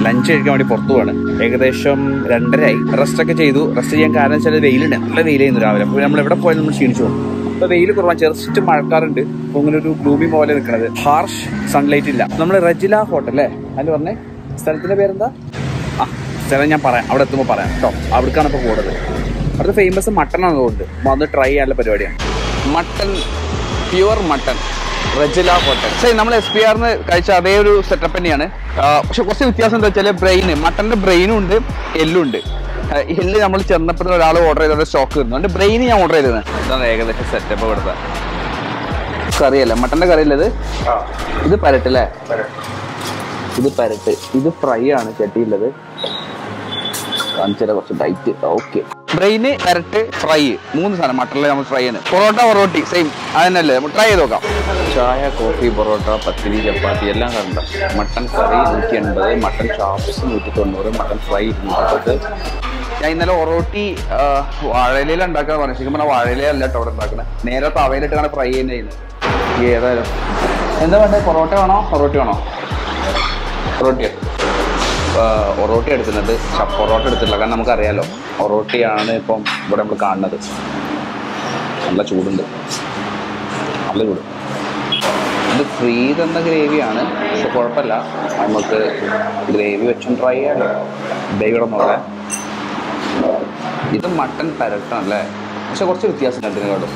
Lunch കഴിക്കാൻ വേണ്ടി പുറത്തു പോവാണ് ഏകദേശം രണ്ടരയായി റെസ്റ്റ് ഒക്കെ ചെയ്തു റെസ്റ്റ് ചെയ്യാൻ കാരണം വെച്ചാൽ വെയിലുണ്ട് നല്ല വെയിലായിരുന്നു രാവിലെ അപ്പോൾ നമ്മൾ എവിടെ പോയാലും നമ്മൾ ക്ഷീണിച്ചു പോകും അപ്പൊ വെയിൽ കുറവാണ് ജസ്റ്റ് മഴക്കാറുണ്ട് അപ്പൊ ഇങ്ങനെ ഒരു ഗ്ലൂമി പോലെ നിൽക്കുന്നത് ഹാർഷ് സൺലൈറ്റ് ഇല്ല നമ്മൾ റജില ഹോട്ടൽ അല്ലേ അതിൽ പറഞ്ഞേ സ്ഥലത്തിന്റെ പേരെന്താ ആ സ്ഥലം ഞാൻ പറയാം അവിടെ എത്തുമ്പോൾ പറയാം കേട്ടോ അവിടേക്കാണ് ഇപ്പോൾ കൂടുതൽ അവിടുത്തെ ഫേമസ് മട്ടൺ ആയതുകൊണ്ട് വന്ന് ട്രൈ ചെയ്യാനുള്ള പരിപാടിയാണ് mutton pure mutton Rajila hotel ശരി നമ്മൾ എസ് പി ആറിന് കഴിച്ച അതേ ഒരു സെറ്റപ്പ് തന്നെയാണ് ആ, പക്ഷെ കുറച്ച് വ്യത്യാസം എന്താ വെച്ചാൽ ബ്രെയിന് മട്ടന്റെ ബ്രെയിനും ഉണ്ട് എല്ലും ഉണ്ട് ആ, എല്ല് നമ്മൾ ചെന്നപ്പോൾ ഒരാൾ ഓർഡർ ചെയ്തോടെ സ്റ്റോക്ക് വരുന്നു അതുകൊണ്ട് ബ്രെയിൻ ഞാൻ ഓർഡർ ചെയ്തത് ഇതാണ് ഏകദേശം സെറ്റപ്പ് ഇവിടുത്തെ കറിയല്ല മട്ടന്റെ കറിയല്ല ഇത് ഇത് പരട്ട് അല്ലേ ഇത് പരട്ട് ഇത് ഫ്രൈ ആണ് ചട്ടിയുള്ളത് കാണിച്ചാൽ കുറച്ച് ഡൈറ്റ് ഓക്കെ ബ്രെയിന് പരട്ട് ഫ്രൈ മൂന്ന് സാധനം മട്ടണിൽ നമ്മൾ ഫ്രൈ ആണ് പൊറോട്ട പൊറോട്ടി സെയിം അതന്നെയല്ലേ നമുക്ക് ട്രൈ ചെയ്ത് നോക്കാം ചായ കോഫി പൊറോട്ട പത്തിരി ചപ്പാത്തി എല്ലാം കണ്ട മട്ടൺ കറി നൂറ്റി എൺപത് മട്ടൺ ചാപ്സ് നൂറ്റി തൊണ്ണൂറ് മട്ടൺ ഫ്രൈ ഇരുന്നൂറ്റമ്പത് ഞാൻ ഇന്നലെ ഒറോട്ടി ആ, വാഴയിലയിൽ ഉണ്ടാക്കാൻ പറഞ്ഞു ശരിക്കും പറഞ്ഞാൽ വാഴയിലല്ല കേട്ടോ അവിടെ ഉണ്ടാക്കുന്നത് നേരെ തവയിലിട്ടാണ് ഫ്രൈ തന്നെ ചെയ്യുന്നത് ഈ ഏതായാലും എന്താ വേണ്ടത് പൊറോട്ട വേണോ പൊറോട്ടി വേണോ പൊറോട്ടിയോ ഒറോട്ടി എടുക്കുന്നത് ച- പൊറോട്ട എടുത്തിട്ടില്ല കാരണം നമുക്കറിയാലോ ഒറോട്ടിയാണ് ഇപ്പം ഇവിടെ നമ്മൾ കാണുന്നത് നല്ല ചൂടുണ്ട് നല്ല ചൂട് ഇത് ഫ്രീ തന്ന ഗ്രേവിയാണ് പക്ഷെ കുഴപ്പമില്ല നമുക്ക് ഗ്രേവി വെച്ചും ട്രൈ ചെയ്യാമല്ലോ ദൈവം നോക്കാം ഇത് മട്ടൻ പരട്ടണല്ലേ പക്ഷെ കുറച്ച് വ്യത്യാസം രണ്ടിനെക്കാളും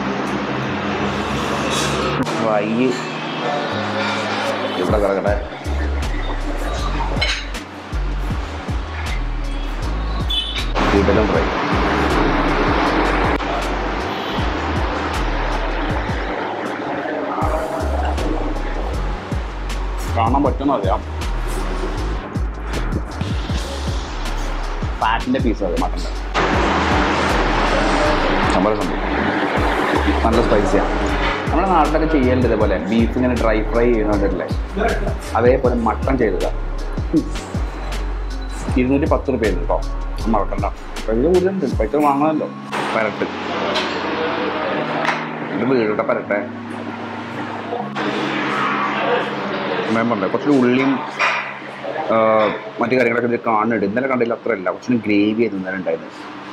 ഫ്രൈ ഇവിടെ കിടക്കട്ടെ കൂടുതലും ഫ്രൈ കാണാൻ പറ്റുമെന്ന് അറിയാം ഫാറ്റിന്റെ പീസ് അത് മട്ടൻ്റെ സംഭവം സംഭവം നല്ല സ്പൈസിയാണ് നമ്മുടെ നാട്ടിലൊക്കെ ചെയ്യേണ്ടത് ഇതേപോലെ ബീഫ് ഇങ്ങനെ ഡ്രൈ ഫ്രൈ ചെയ്യുന്നുണ്ടല്ലേ അതേപോലെ മട്ടൺ ചെയ്തതാ ഇരുന്നൂറ്റി പത്ത് റുപ്യ കേട്ടോ മറക്കണ്ട പൈസ കൂടുതലുണ്ട് പൈസ വാങ്ങണമല്ലോ പരട്ട് ഇത് വീടിൻ്റെ പരട്ടെ ഞാൻ പറഞ്ഞത് കുറച്ച് ഉള്ളിയും ആ, മറ്റു കാര്യങ്ങളൊക്കെ ഇത് കാണുന്നുണ്ട് ഇന്നലെ കണ്ടില്ല അത്ര അല്ല കുറച്ചും ഗ്രേവി ആയിരുന്നു ഇന്നലെ ഉണ്ടായിരുന്നത്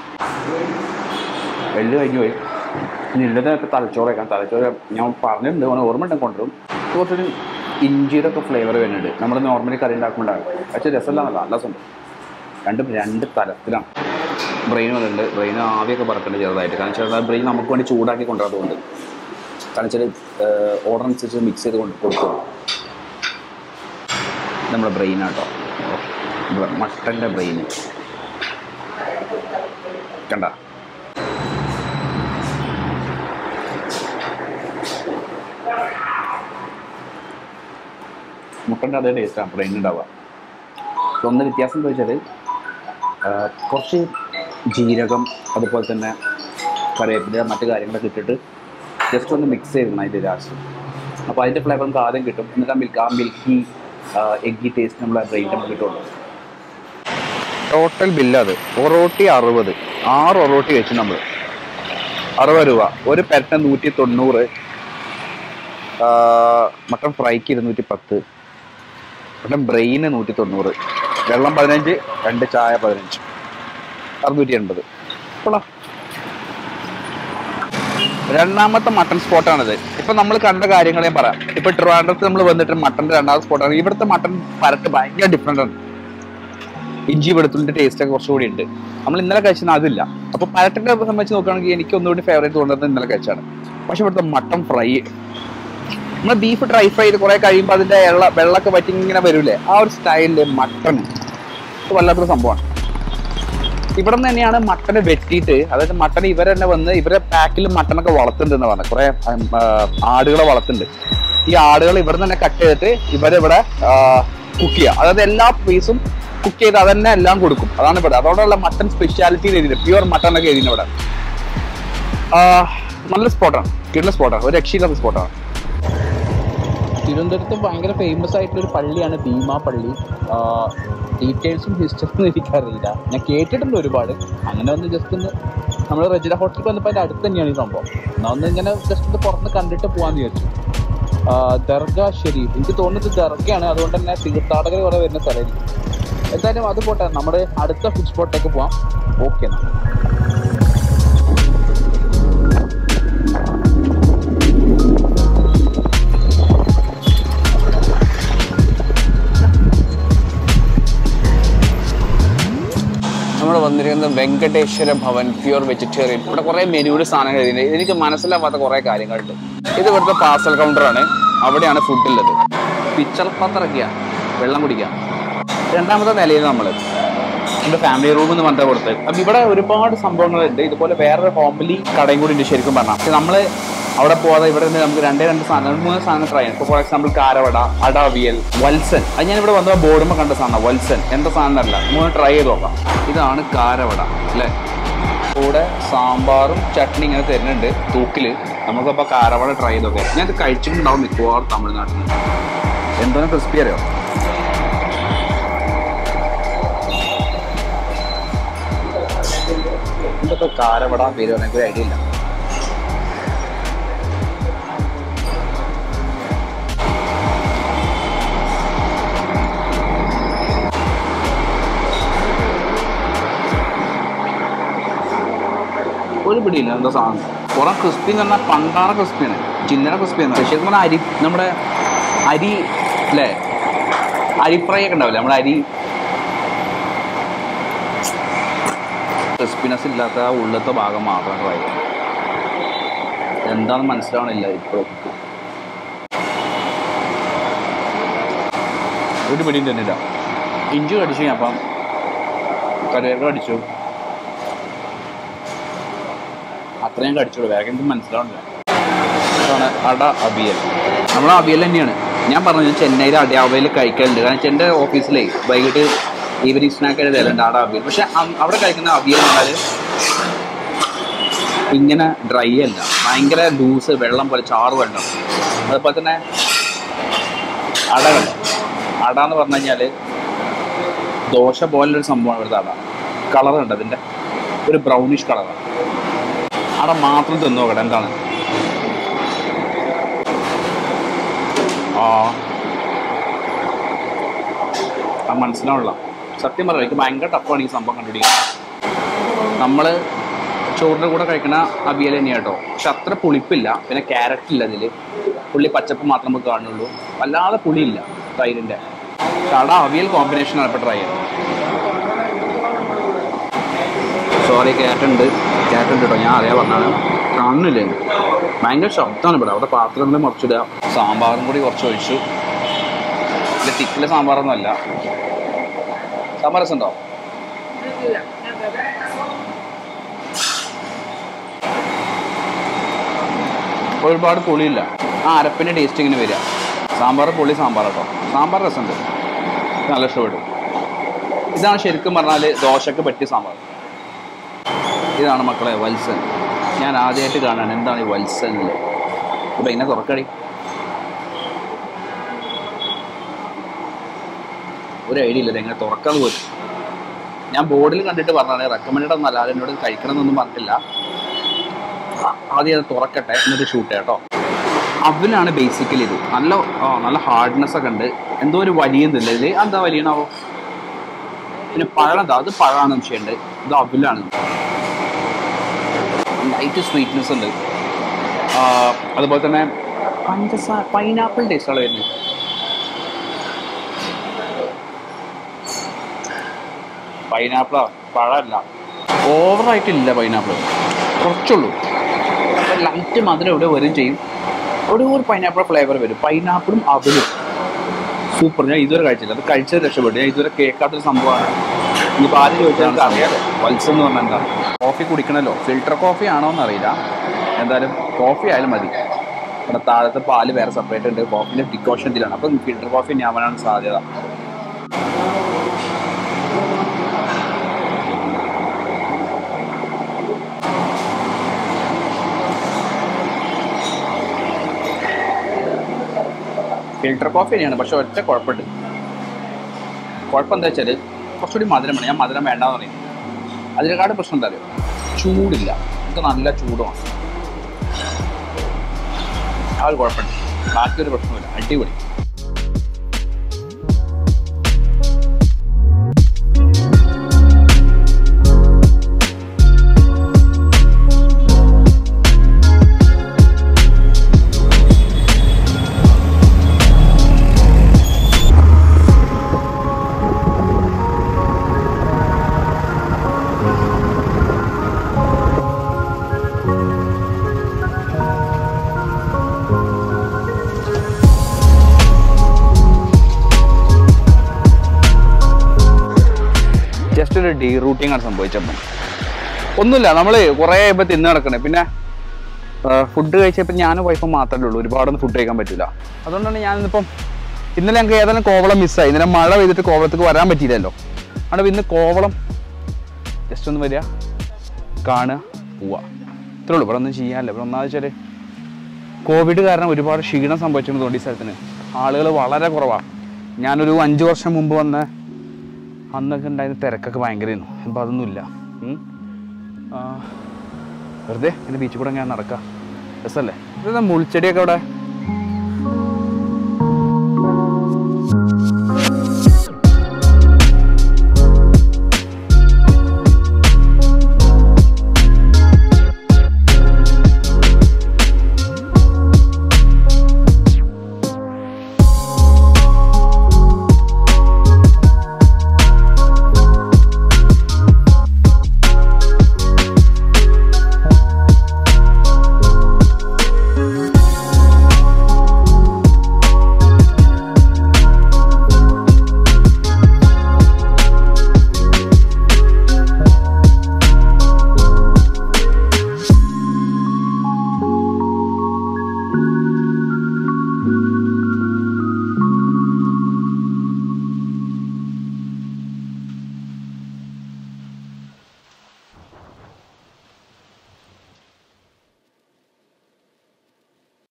എല്ല് കഴിഞ്ഞു പോയി ഇനി ഉള്ളതൊക്കെ തലച്ചോറ് വെക്കാം തലച്ചോറ് ഞാൻ പറഞ്ഞിട്ടുണ്ട് ഓനെ ഓർമ്മ ഉണ്ടെങ്കിൽ കൊണ്ടുവരും ഇത് കുറച്ചൊരു ഇഞ്ചിയുടെ ഒക്കെ ഫ്ലേവർ വരുന്നുണ്ട് നമ്മൾ നോർമലി കറി ഉണ്ടാക്കുമ്പോഴാണ് പക്ഷേ രസമില്ലാന്നല്ല നല്ല രസമുണ്ട് രണ്ടും രണ്ട് തലത്തിലാണ് ബ്രെയിൻ വന്നിട്ടുണ്ട് ബ്രെയിൻ ആവിയൊക്കെ പറക്കുന്നുണ്ട് ചെറുതായിട്ട് കാരണം വെച്ചാൽ ബ്രെയിൻ നമുക്ക് വേണ്ടി ചൂടാക്കി കൊണ്ടുവരുന്നതുകൊണ്ട് കാരണം വെച്ചാൽ ഓർഡർ അനുസരിച്ച് മിക്സ് ചെയ്ത് കൊണ്ട് കൊടുക്കും നമ്മുടെ ബ്രെയിനാട്ടോ മട്ടൻ്റെ ബ്രെയിന് കണ്ട മുട്ടൻ്റെ അതേ ടേസ്റ്റാണ് ബ്രെയിൻ ഉണ്ടാവുക പക്ഷെ ഒന്ന് വ്യത്യാസം എന്താ വെച്ചാൽ കുറച്ച് ജീരകം അതുപോലെ തന്നെ കറിവേപ്പില മറ്റു കാര്യങ്ങളൊക്കെ ഇട്ടിട്ട് ജസ്റ്റ് ഒന്ന് മിക്സ് ചെയ്യണം അതിൻ്റെ ലാസ്റ്റ് അപ്പോൾ അതിൻ്റെ ഫ്ലേവർ നമുക്ക് ആദ്യം കിട്ടും എന്നിട്ട് ആ മിൽക്ക് ആ മിൽക്കി എഗ്ഗി ടേസ്റ്റ് നമ്മൾ ആ ബ്രെയിൻ നമുക്ക് കിട്ടുള്ളൂ ടോട്ടൽ ബില്ല് അത് ഒറോട്ടി അറുപത് ആറ് ഒറോട്ടി വെച്ച് നമ്മൾ അറുപത് രൂപ ഒരു പെരട്ട നൂറ്റി തൊണ്ണൂറ് ആ, മട്ടൺ ഫ്രൈക്ക് ഇരുന്നൂറ്റി പത്ത് മട്ടൺ ബ്രെയിന് നൂറ്റി തൊണ്ണൂറ് വെള്ളം പതിനഞ്ച് രണ്ട് ചായ പതിനഞ്ച് അറുന്നൂറ്റി എൺപത് കൊള്ളാം രണ്ടാമത്തെ മട്ടൺ സ്പോട്ടാണിത് ഇപ്പൊ നമ്മൾ കണ്ട കാര്യങ്ങൾ ഞാൻ പറയാം ഇപ്പൊ ട്രിവാൻഡ്രത്ത് നമ്മൾ വന്നിട്ട് മട്ടന്റെ രണ്ടാമത്തെ സ്പോട്ടാണ് ഇവിടുത്തെ മട്ടൺ പരട്ട് ഭയങ്കര ഡിഫറെന്റ് ആണ് ഇഞ്ചി വെളുത്തുള്ളിന്റെ ടേസ്റ്റ് ഒക്കെ കുറച്ചുകൂടി ഉണ്ട് നമ്മൾ ഇന്നലെ കഴിച്ചത് അതില്ല അപ്പൊ പരട്ടിനെ സംബന്ധിച്ച് നോക്കുകയാണെങ്കിൽ എനിക്ക് ഒന്നുകൂടി ഫേവറേറ്റ് തോന്നുന്നത് ഇന്നലെ കഴിച്ചാണ് പക്ഷെ ഇവിടുത്തെ മട്ടൺ ഫ്രൈ നമ്മൾ ബീഫ് ഡ്രൈ ഫ്രൈ ചെയ്ത് കുറെ കഴിയുമ്പോൾ അതിന്റെ വെള്ള വെള്ളമൊക്കെ പറ്റി ഇങ്ങനെ വരൂലേ ആ ഒരു സ്റ്റൈലില് മട്ടൺ വല്ലാത്തൊരു സംഭവമാണ് ഇവിടെ നിന്ന് തന്നെയാണ് മട്ടനെ വെട്ടിയിട്ട് അതായത് മട്ടൻ ഇവർ തന്നെ വന്ന് ഇവരെ പാക്കിൽ മട്ടനൊക്കെ വളർത്തുന്നുണ്ടെന്ന് പറഞ്ഞു കുറെ ആടുകളെ വളർത്തുന്നുണ്ട് ഈ ആടുകൾ ഇവിടെ തന്നെ കട്ട് ചെയ്തിട്ട് ഇവരിവിടെ കുക്ക് ചെയ്യുക അതായത് എല്ലാ പീസും കുക്ക് ചെയ്ത് അതന്നെ എല്ലാം കൊടുക്കും അതാണ് ഇവിടെ അതോടെയുള്ള മട്ടൻ സ്പെഷ്യാലിറ്റി എഴുതിയിട്ട് പ്യുവർ മട്ടൺ ഒക്കെ എഴുതിന് ഇവിടെ ആ, നല്ല സ്പോട്ടാണ് കിട്ടുന്ന സ്പോട്ടാണ് ഒരു രക്ഷയില്ലാത്ത സ്പോട്ടാണ് തിരുവനന്തപുരത്ത് ഭയങ്കര ഫേമസ് ആയിട്ടുള്ള ഒരു പള്ളിയാണ് ഭീമാ പള്ളി ഡീറ്റെയിൽസും ഹിസ്റ്ററിയും എനിക്കറിയില്ല ഞാൻ കേട്ടിട്ടുണ്ട് ഒരുപാട് അങ്ങനെ ഒന്ന് ജസ്റ്റ് ഒന്ന് നമ്മൾ റജില ഹോട്ടലിൽ വന്നപ്പോൾ അതിൻ്റെ അടുത്ത് തന്നെയാണ് ഈ സംഭവം എന്നാൽ ഒന്ന് ഇങ്ങനെ ജസ്റ്റ് ഒന്ന് പുറത്ത് കണ്ടിട്ട് പോകാമെന്ന് വിചാരിച്ചു ആ, ദർഗ ഷെരീഫ് എനിക്ക് തോന്നുന്നത് ദർഗയാണ് അതുകൊണ്ട് തന്നെ തീർത്ഥാടകർ കുറെ വരുന്ന സ്ഥലമായിരിക്കും എന്തായാലും അത് പോട്ടെ നമ്മുടെ അടുത്ത ഫുഡ് സ്പോട്ടിലേക്ക് പോവാം ഓക്കെ എന്നാ നമ്മൾ വന്നിരിക്കുന്നത് വെങ്കടേശ്വര ഭവൻ പ്യൂർ വെജിറ്റേറിയൻ ഇവിടെ കുറേ മെനുവിൽ സാധനങ്ങൾ എഴുതിയിട്ടുണ്ട് എനിക്ക് മനസ്സിലാവാത്ത കുറേ കാര്യങ്ങളുണ്ട് ഇത് ഇവിടുത്തെ പാർസൽ കൗണ്ടറാണ് അവിടെയാണ് ഫുഡ് ഉള്ളത് പിച്ചർ പത്രക്കിയ വെള്ളം കുടിക്കുക രണ്ടാമത്തെ നിലയിൽ നമ്മൾ നമ്മുടെ ഫാമിലി റൂം എന്ന് പറഞ്ഞാൽ കൊടുത്ത് അപ്പം ഇവിടെ ഒരുപാട് സംഭവങ്ങളുണ്ട് ഇതുപോലെ വേറൊരു ഹോംലി കടയും കൂടി ഉണ്ട് ശരിക്കും പറഞ്ഞാൽ പക്ഷെ നമ്മൾ അവിടെ പോകാതെ ഇവിടെ നിന്ന് നമുക്ക് രണ്ടേ രണ്ട് സാധനം രണ്ട് മൂന്ന് സാധനം ട്രൈ ചെയ്യാം ഇപ്പോൾ ഫോർ എക്സാമ്പിൾ കാരവട അടാവിയൽ വത്സൻ അത് ഞാൻ ഇവിടെ വന്ന ബോർഡുമ്പോൾ കണ്ട സാധനം വത്സൻ എന്താ സാധനം അല്ല മൂന്ന് ട്രൈ ചെയ്ത് നോക്കാം ഇതാണ് കാരവട അല്ലേ കൂടെ സാമ്പാറും ചട്നി ഇങ്ങനെ തരുന്നുണ്ട് തൂക്കിൽ നമുക്കപ്പോൾ കാരവട ട്രൈ ചെയ്ത് നോക്കാം ഞാൻ ഇത് കഴിച്ചിട്ടുണ്ടാവും മിക്കവാറും തമിഴ്നാട്ടിൽ നിന്ന് എന്തോരം ക്രിസ്പി അറിയോ എന്തൊക്കെ കാരവട പേര് എനിക്ക് ഒരു ഐഡിയ ഇല്ല ഒരു പിടിയില്ല എന്താ സാധനം പുറം ക്രിസ്പി എന്ന് പറഞ്ഞാൽ പണ്ടാറ ക്രിസ്പിയാണ് ചില്ലറ ക്രിസ്പിയാണ് ശരിക്കും പറഞ്ഞാൽ അരി നമ്മുടെ അരി അല്ലേ അരി ഫ്രൈ ഒക്കെ ഉണ്ടാവില്ലേ നമ്മുടെ അരി ക്രിസ്പിനെസ് ഇല്ലാത്ത ആ ഉള്ളത്തെ ഭാഗം മാത്രം ട്രൈ ചെയ്യാം എന്താണെന്ന് മനസ്സിലാവണില്ല ഇപ്പോഴും ഒരു പിടിയും തന്നില്ല ഇഞ്ചി കടിച്ചു ഞാൻ അപ്പം കറിവേപ്പില കടിച്ചു അത്രയും കടിച്ചോളൂ വേഗം എനിക്ക് മനസ്സിലാവണില്ല അതാണ് അട അവിയൽ നമ്മൾ അവിയൽ തന്നെയാണ് ഞാൻ പറഞ്ഞത് ചെന്നൈയിൽ അട അവിയൽ കഴിക്കലുണ്ട് കാരണം എൻ്റെ ഓഫീസിലേ വൈകിട്ട് ഈവനിങ് സ്നാക്ക് ആയിട്ട് തരലുണ്ട് അട അവിയൽ പക്ഷെ അ- അവിടെ കഴിക്കുന്ന അവിയൽ എന്നാൽ ഇങ്ങനെ ഡ്രൈ അല്ല ഭയങ്കര ലൂസ് വെള്ളം പോലെ ചാറ് വെള്ളം അതുപോലെ തന്നെ അട കണ്ടോ അട എന്ന് പറഞ്ഞു കഴിഞ്ഞാൽ ദോശ പോലൊരു സംഭവമാണ് ഇവിടുത്തെ അട കളർ ഉണ്ട് അതിൻ്റെ ഒരു ബ്രൗണിഷ് കളറാണ് അവിടെ മാത്രം തിന്നു നോക്കട്ടെ എന്താണ് ആ ആ മനസ്സിലാവില്ല സത്യം പറയാം എനിക്ക് ഭയങ്കര ടഫാണ് ഈ സംഭവം കണ്ടുപിടിക്കാൻ നമ്മൾ ചോറിൻ്റെ കൂടെ കഴിക്കണ അവിയൽ തന്നെയാണ് കേട്ടോ പക്ഷെ അത്ര പുളിപ്പില്ല പിന്നെ ക്യാരറ്റ് ഇല്ല അതിൽ പുള്ളി പച്ചപ്പ് മാത്രം നമുക്ക് കാണുള്ളൂ വല്ലാതെ പുളിയില്ല തൈരിൻ്റെ കട അവിയൽ കോമ്പിനേഷനാണ് ഇപ്പോൾ ട്രൈ ചെയ്യുന്നത് സോറി ക്യാറ്റുണ്ട് ക്യാറ്റുണ്ട് കേട്ടോ ഞാൻ അറിയാൻ പറഞ്ഞാണ് കാണുന്നില്ലേ ഭയങ്കര ശബ്ദമാണ് ഇവിടെ അവിടെ പാത്രങ്ങൾ മുറിച്ചിടുക സാമ്പാറും കൂടി കുറച്ച് ഒഴിച്ചു ഇല്ല തിക്കിലെ സാമ്പാറൊന്നും അല്ല സാമ്പാർ രസമുണ്ടോ ഒരുപാട് പുളിയില്ല ആ അരപ്പിൻ്റെ ടേസ്റ്റ് ഇങ്ങനെ വരിക സാമ്പാർ പുളി സാമ്പാർ കേട്ടോ സാമ്പാർ രസമുണ്ട് നല്ല ഇഷ്ടപ്പെട്ടു ഇതാണ് ശരിക്കും പറഞ്ഞാൽ ദോശക്ക് പറ്റിയ സാമ്പാർ ഇതാണ് മക്കളെ വത്സൻ ഞാൻ ആദ്യമായിട്ട് കാണാണ് എന്താണ് ഈ വത്സൻ അപ്പം ഇങ്ങനെ തുറക്കടി ഒരു ഐഡിയ ഇല്ല എങ്ങനെ തുറക്കാന്ന് പോലും ഞാൻ ബോർഡിൽ കണ്ടിട്ട് പറഞ്ഞാണ് റെക്കമെൻഡ് ഒന്നും അല്ലാതെ എന്നോട് കഴിക്കണം എന്നൊന്നും പറഞ്ഞിട്ടില്ല ആ- ആദ്യം അത് തുറക്കട്ടെ എന്നിട്ട് ഷൂട്ട് കേട്ടോ അവലാണ് ബേസിക്കലി ഇത് നല്ല ആ നല്ല ഹാർഡ്നെസ് ഒക്കെ ഉണ്ട് എന്തോ ഒരു വലിയുന്നില്ല ഇത് എന്താ വലിയണാവോ പിന്നെ പഴം എന്താ അത് പഴമാണ് വിഷയമുണ്ട് ഇത് അവലാണ് ലൈറ്റ് സ്വീറ്റ്നെസ് ഉണ്ട് ആ, അതുപോലെ തന്നെ പഞ്ചസാര പൈനാപ്പിൾ ടേസ്റ്റാണ് വരുന്നത് പൈനാപ്പിളാ പഴമല്ല ഓവറായിട്ടില്ല പൈനാപ്പിൾ കുറച്ചുള്ളൂ ലൈറ്റ് മധുരം ഇവിടെ വരും ചെയ്യും ഇവിടെ ഒരു പൈനാപ്പിൾ ഫ്ലേവർ വരും പൈനാപ്പിളും അവലും സൂപ്പർ ഞാൻ ഇതുവരെ കഴിച്ചില്ല അത് കഴിച്ചത് രക്ഷപ്പെട്ടു ഞാൻ ഇതുവരെ കേൾക്കാത്തൊരു സംഭവമാണ് ഇനിയിപ്പോൾ ആരും ചോദിച്ചാൽ നമുക്ക് അറിയാലോ വത്സം എന്ന് പറഞ്ഞാൽ എന്താ കോഫി കുടിക്കണല്ലോ ഫിൽട്ടർ കോഫി ആണോ എന്നറിയില്ല എന്തായാലും കോഫി ആയാലും മതി ഇവിടെ താഴത്തെ പാല് വേറെ സെപ്പറേറ്റ് ഉണ്ട് കോഫിൻ്റെ ഡിക്കോഷൻ ഇതിലാണ് അപ്പം ഫിൽട്ടർ കോഫി ഞാനാണ് സാധ്യത ഫിൽട്ടർ കോഫി തന്നെയാണ് പക്ഷെ ഒറ്റ കുഴപ്പമുണ്ട് കുഴപ്പം എന്താ വെച്ചാൽ കുറച്ചുകൂടി മധുരം വേണം ഞാൻ മധുരം വേണ്ടാന്ന് പറയും അതിനെക്കാട് പ്രശ്നം എന്താ അറിയോ ചൂടില്ല ഇത് നല്ല ചൂടുമാണ് ആ ഒരു കുഴപ്പമുണ്ട് ബാക്കിയൊരു പ്രശ്നമില്ല അടിപൊളി നല്ലൊരു ഡീ റൂട്ടിംഗ് ആണ് സംഭവിച്ചപ്പോൾ ഒന്നുമില്ല നമ്മൾ കുറേ ഇപ്പോൾ തിന്ന് കിടക്കണേ പിന്നെ ഫുഡ് കഴിച്ചപ്പോൾ ഞാനും വൈഫും മാത്രമേ ഉള്ളൂ ഒരുപാടൊന്നും ഫുഡ് കഴിക്കാൻ പറ്റില്ല അതുകൊണ്ടാണ് ഞാനിന്നിപ്പം ഇന്നലെ ഞങ്ങൾക്ക് ഏതായാലും കോവളം മിസ്സായി ഇന്നലെ മഴ പെയ്തിട്ട് കോവളത്തേക്ക് വരാൻ പറ്റിയില്ലല്ലോ അവിടെ ഇന്ന് കോവളം ജസ്റ്റ് ഒന്ന് വരിക കാണുക പോവുക ഇത്രേ ഉള്ളൂ ഇവിടെ ഒന്നും ചെയ്യാനില്ല ഇവിടെ ഒന്നാമത് വെച്ചാൽ കോവിഡ് കാരണം ഒരുപാട് ക്ഷീണം സംഭവിച്ചിട്ടുണ്ട് ഈ സ്ഥലത്തിന് ആളുകൾ വളരെ കുറവാണ് ഞാനൊരു അഞ്ച് വർഷം മുമ്പ് വന്ന അന്നൊക്കെ ഉണ്ടായിരുന്ന തിരക്കൊക്കെ ഭയങ്കരമായിരുന്നു ഇപ്പം അതൊന്നുമില്ല ഉം. ആ, വെറുതെ ഇങ്ങനെ ബീച്ചിൽ കൂടെ ഞാൻ നടക്കാം രസമല്ലേ ഇതെന്താ മുൾച്ചെടിയൊക്കെ അവിടെ